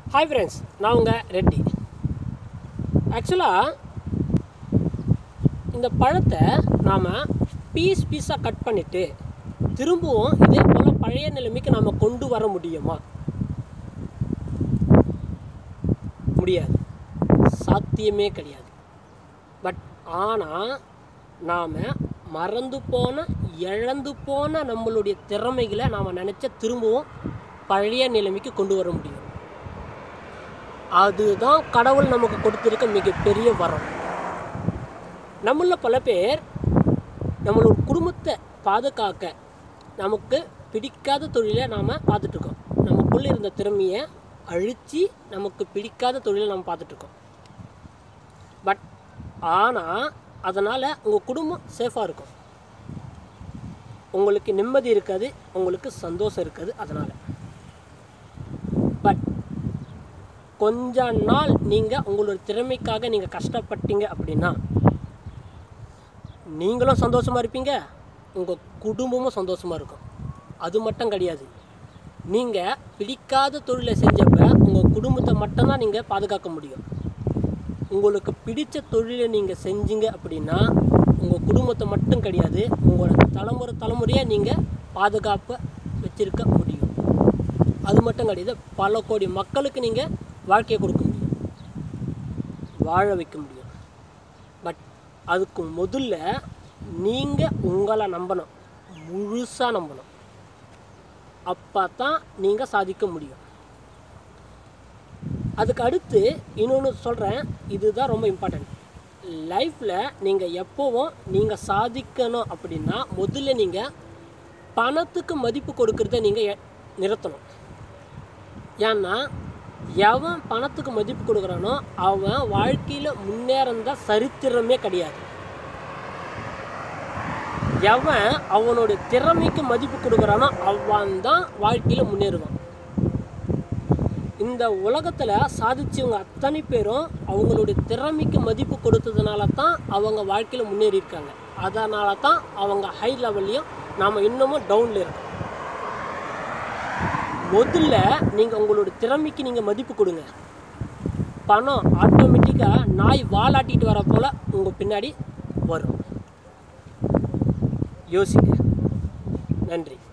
hi friends நான் உங்கள் ரெட்டி ஆக்சுவலாக இந்த பழத்தை நாம் பீஸ் பீஸாக கட் பண்ணிவிட்டு திரும்பவும் இதே போல் பழைய நிலைமைக்கு நாம் கொண்டு வர முடியுமா முடியாது சாத்தியமே கிடையாது பட் ஆனால் நாம் மறந்து போன இழந்து போன நம்மளுடைய திறமைகளை நாம் நினச்ச திரும்பவும் பழைய நிலைமைக்கு கொண்டு வர முடியும் அதுதான் கடவுள் நமக்கு கொடுத்திருக்க மிகப்பெரிய வரம் நம்மள பல பேர் நம்மளோட குடும்பத்தை பாதுகாக்க நமக்கு பிடிக்காத தொழிலை நாம் பார்த்துட்ருக்கோம் நமக்குள்ளே இருந்த திறமையை அழித்து நமக்கு பிடிக்காத தொழிலை நம்ம பார்த்துட்ருக்கோம் பட் ஆனால் அதனால் உங்கள் குடும்பம் சேஃபாக இருக்கும் உங்களுக்கு நிம்மதி இருக்காது உங்களுக்கு சந்தோஷம் இருக்காது அதனால் பட் கொஞ்ச நாள் நீங்கள் உங்களோட திறமைக்காக நீங்கள் கஷ்டப்பட்டீங்க அப்படின்னா நீங்களும் சந்தோஷமாக இருப்பீங்க உங்கள் குடும்பமும் சந்தோஷமாக இருக்கும் அது மட்டும் கிடையாது நீங்கள் பிடிக்காத தொழிலை செஞ்சப்ப உங்கள் குடும்பத்தை மட்டும்தான் நீங்கள் பாதுகாக்க முடியும் உங்களுக்கு பிடித்த தொழிலை நீங்கள் செஞ்சீங்க அப்படின்னா உங்கள் குடும்பத்தை மட்டும் கிடையாது உங்களோட தலைமுறை தலைமுறையாக நீங்கள் பாதுகாப்பை வச்சிருக்க முடியும் அது மட்டும் கிடையாது பல கோடி மக்களுக்கு நீங்கள் வாழ்க்கையை கொடுக்க முடியும் வாழ வைக்க முடியும் பட் அதுக்கு முதல்ல நீங்கள் உங்களை நம்பணும் முழுசாக நம்பணும் அப்போ தான் நீங்கள் சாதிக்க முடியும் அதுக்கு அடுத்து இன்னொன்று சொல்கிறேன் இதுதான் ரொம்ப இம்பார்ட்டண்ட் லைஃப்பில் நீங்கள் எப்போவும் நீங்கள் சாதிக்கணும் அப்படின்னா முதல்ல நீங்கள் பணத்துக்கு மதிப்பு கொடுக்கறத நீங்கள் நிறுத்தணும் ஏன்னா எவன் பணத்துக்கு மதிப்பு கொடுக்குறானோ அவன் வாழ்க்கையில் முன்னேறந்த சரித்திரமே கிடையாது எவன் அவனோட திறமைக்கு மதிப்பு கொடுக்குறானோ அவன் தான் வாழ்க்கையில் முன்னேறுவான் இந்த உலகத்தில் சாதிச்சவங்க அத்தனை பேரும் அவங்களுடைய திறமைக்கு மதிப்பு கொடுத்ததுனால தான் அவங்க வாழ்க்கையில் முன்னேறி இருக்காங்க அதனால தான் அவங்க ஹை லெவல்லையும் நாம் இன்னமும் டவுனில் இருக்கோம் முதல்ல நீங்கள் உங்களோட திறமைக்கு நீங்கள் மதிப்பு கொடுங்க பணம் ஆட்டோமேட்டிக்காக நாய் வாலாட்டிட்டு வர போல் உங்கள் பின்னாடி வரும் யோசிங்க நன்றி